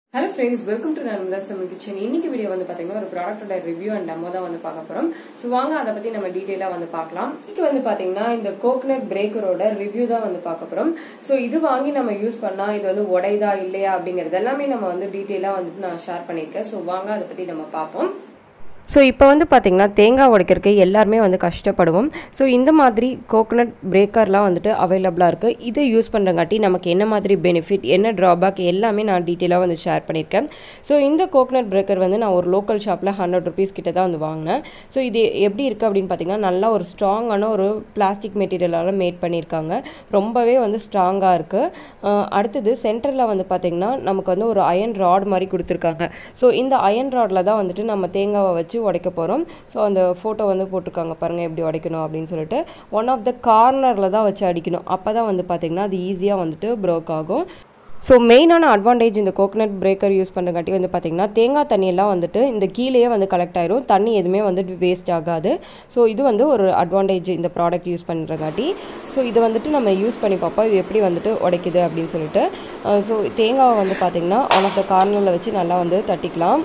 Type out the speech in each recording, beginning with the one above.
hello friends welcome to Narmada's Tamil kitchen இன்னைக்கு video வந்து பாத்தீங்கன்னா ஒரு ப்ராடக்டோட ரிவ்யூ அண்ட் டெமோ தான் வந்து பார்க்க போறோம் ஸோ வாங்க அதை பத்தி நம்ம டீட்டெயிலா வந்து பார்க்கலாம் இன்னைக்கு வந்து பாத்தீங்கன்னா இந்த கோகனட் பிரேக்கரோட ரிவ்யூ தான் வந்து பார்க்க போறோம் ஸோ இது வாங்கி நம்ம யூஸ் பண்ணா இது வந்து உடைதா இல்லையா அப்படிங்கறது எல்லாமே நம்ம வந்து டீட்டெயிலா வந்துட்டு நான் ஷேர் பண்ணியிருக்கேன் ஸோ வாங்க அதை பத்தி நம்ம பார்ப்போம் ஸோ இப்போ வந்து பார்த்திங்கன்னா தேங்காய் உடைக்கிறதுக்கு எல்லாருமே வந்து கஷ்டப்படுவோம் ஸோ இந்த மாதிரி கோகனட் பிரேக்கர்லாம் வந்துட்டு அவைலபிளாக இருக்குது இதை யூஸ் பண்ணுறங்காட்டி நமக்கு என்ன மாதிரி பெனிஃபிட் என்ன ட்ராபேக் எல்லாமே நான் டீட்டெயிலாக வந்து ஷேர் பண்ணியிருக்கேன் ஸோ இந்த கோகனட் பிரேக்கர் வந்து நான் ஒரு லோக்கல் ஷாப்பில் ஹண்ட்ரட் ருபீஸ் கிட்ட தான் வந்து வாங்கினேன் ஸோ இது எப்படி இருக்குது அப்படின்னு பார்த்தீங்கன்னா நல்லா ஒரு ஸ்ட்ராங்கான ஒரு பிளாஸ்டிக் மெட்டீரியலால் மேட் பண்ணியிருக்காங்க ரொம்பவே வந்து ஸ்ட்ராங்காக இருக்குது அடுத்தது சென்டரில் வந்து பார்த்திங்கன்னா நமக்கு வந்து ஒரு அயன் ராட் மாதிரி கொடுத்துருக்காங்க ஸோ இந்த அயன் ராடில் தான் வந்துட்டு நம்ம தேங்காவை வச்சு உடைக்க போகிறோம் ஸோ அந்த ஃபோட்டோ வந்து போட்டிருக்காங்க பாருங்கள் எப்படி உடைக்கணும் அப்படின்னு சொல்லிட்டு ஒன் ஆஃப் த கார்னரில் தான் வச்சு அடிக்கணும் அப்போ தான் வந்து பார்த்திங்கன்னா அது ஈஸியாக வந்துட்டு ப்ரோக் ஆகும் ஸோ மெயினான அட்வான்டேஜ் இந்த கோகனட் பிரேக்கர் யூஸ் பண்ணுறங்காட்டி வந்து பார்த்திங்கன்னா தேங்காய் தண்ணியெல்லாம் வந்துட்டு இந்த கீழேயே வந்து கலெக்ட் ஆயிரும் தண்ணி எதுவுமே வந்துட்டு வேஸ்ட் ஆகாது ஸோ இது வந்து ஒரு அட்வான்டேஜ் இந்த ப்ராடக்ட் யூஸ் பண்ணுறங்காட்டி ஸோ இது வந்துட்டு நம்ம யூஸ் பண்ணி பார்ப்போம் இது எப்படி வந்துட்டு உடைக்குது அப்படின்னு சொல்லிட்டு ஸோ தேங்காவை வந்து பார்த்திங்கன்னா ஒன் ஆஃப் த கார்னரில் வச்சு நல்லா வந்து தட்டிக்கலாம்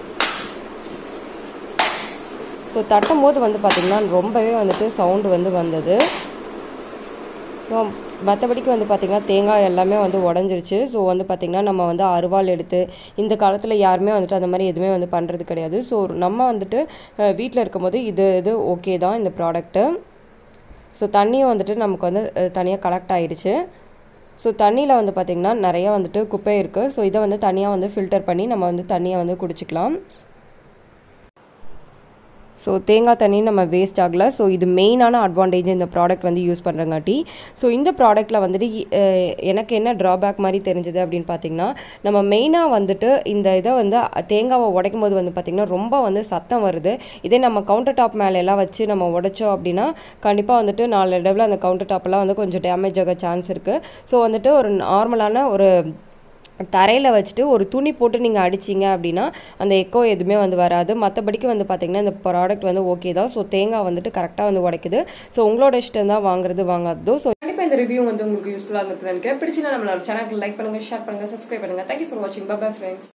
ஸோ தட்டும் போது வந்து பார்த்திங்கன்னா ரொம்பவே வந்துட்டு சவுண்டு வந்து வந்தது ஸோ மற்றபடிக்கு வந்து பார்த்திங்கன்னா தேங்காய் எல்லாமே வந்து உடஞ்சிருச்சு ஸோ வந்து பார்த்திங்கன்னா நம்ம வந்து அருவாள் எடுத்து இந்த காலத்தில் யாருமே வந்துட்டு அந்த மாதிரி எதுவுமே வந்து பண்ணுறது கிடையாது ஸோ நம்ம வந்துட்டு வீட்டில் இருக்கும்போது இது இது ஓகே தான் இந்த ப்ராடக்ட்டு ஸோ தண்ணியும் வந்துட்டு நமக்கு வந்து தனியாக கலெக்ட் ஆயிடுச்சு ஸோ தண்ணியில் வந்து பார்த்திங்கன்னா நிறையா வந்துட்டு குப்பை இருக்குது ஸோ இதை வந்து தனியாக வந்து ஃபில்டர் பண்ணி நம்ம வந்து தண்ணியை வந்து குடிச்சிக்கலாம் ஸோ தேங்காய் தண்ணி நம்ம வேஸ்ட் ஆகலை ஸோ இது மெயினான அட்வான்டேஜ் இந்த ப்ராடக்ட் வந்து யூஸ் பண்ணுறங்காட்டி ஸோ இந்த ப்ராடக்ட்டில் வந்துட்டு எனக்கு என்ன ட்ராபேக் மாதிரி தெரிஞ்சது அப்படின்னு பார்த்தீங்கன்னா நம்ம மெயினாக வந்துட்டு இந்த இதை வந்து தேங்காவை உடைக்கும் போது வந்து பார்த்திங்கன்னா ரொம்ப வந்து சத்தம் வருது இதே நம்ம கவுண்டர் டாப் மேலே எல்லாம் வச்சு நம்ம உடைச்சோம் அப்படின்னா கண்டிப்பாக வந்துட்டு நாலு இடத்துல அந்த கவுண்டர் டாப்லாம் வந்து கொஞ்சம் டேமேஜ் ஆக சான்ஸ் இருக்குது ஸோ வந்துட்டு ஒரு நார்மலான ஒரு தரையில் வச்சுட்டு ஒரு துணி போட்டு நீங்கள் அடிச்சிங்க அப்படின்னா அந்த எக்கோ எதுவுமே வந்து வராது மற்றபடிக்கு வந்து பார்த்திங்கன்னா இந்த ப்ராடக்ட் வந்து ஓகே தான் ஸோ தேங்காய் வந்துட்டு கரெக்டாக வந்து உடைக்குது ஸோ உங்களோட இஷ்டம் தான் வாங்குறது வாங்காததோ ஸோ கண்டிப்பா இந்த ரிவ்யூ வந்து உங்களுக்கு யூஸ்ஃபுல்லா இருந்திருக்கு நினைக்கிறேன் பிடிச்சினா நம்மளோட சேனலுக்கு லைக் பண்ணுங்க ஷேர் பண்ணுங்க சப்ஸ்கிரைப் பண்ணுங்க தேங்க்யூ ஃபார் வாட்சிங் பை ஃப்ரெண்ட்ஸ்